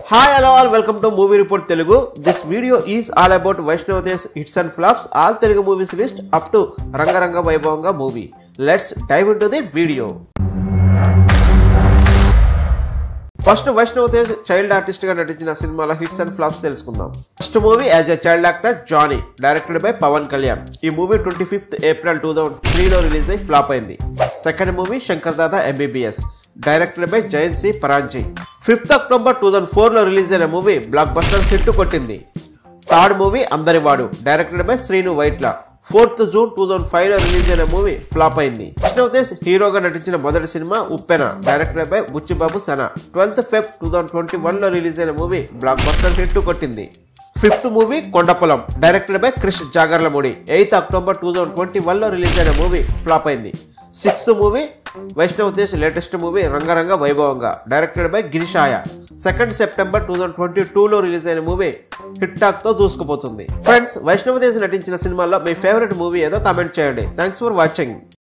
hi hello all welcome to movie report Telugu this video is all about Vaishnav Tej hits and flops all Telugu movies list up to Rangaranga Vaibhavanga movie let's dive into the video first Vaishnav Tej child artist గా నటించిన సినిమాల hits and flops తెలుసుకుందాం first movie as a child actor Johnny directed by Pawan Kalyan ఈ movie twenty fifth April two thousand త్రీలో release అయి flop అయింది second movie Shankar Dada MBBS directed by Jayanth C Paranji fifth October two thousand ఫోర్లో release అయిన మూవీ బ్లాక్ బస్టర్ హిట్ కొట్టింది third movie Andarivaadu directed by Srinu Vaitla fourth June two thousand five లో release అయిన movie flop అయింది వైష్ణవ్ తేజ్ హీరోగా నటించిన మొదటి సినిమా Uppena directed by Buchibabu Sana twelfth Feb two thousand twenty one లో రిలీజ్ అయిన మూవీ బ్లాక్ బస్టర్ హిట్ కొట్టింది fifth movie Kondapolam directed by Krish Jagarlamudi eighth October two thousand twenty one లో రిలీజ్ అయిన మూవీ ఫ్లాప్ అయింది sixth movie Vaishnav Tej latest movie Rangaranga Vaibhavanga directed by Girishaya second September two thousand twenty టూలో release అయిన movie hit talk తో దూసుకుపోతుంది friends Vaishnav Tej నటించిన సినిమాల్లో మీ ఫేవరెట్ మూవీ ఏదో కామెంట్ చేయండి థ్యాంక్స్ ఫర్ వాచింగ్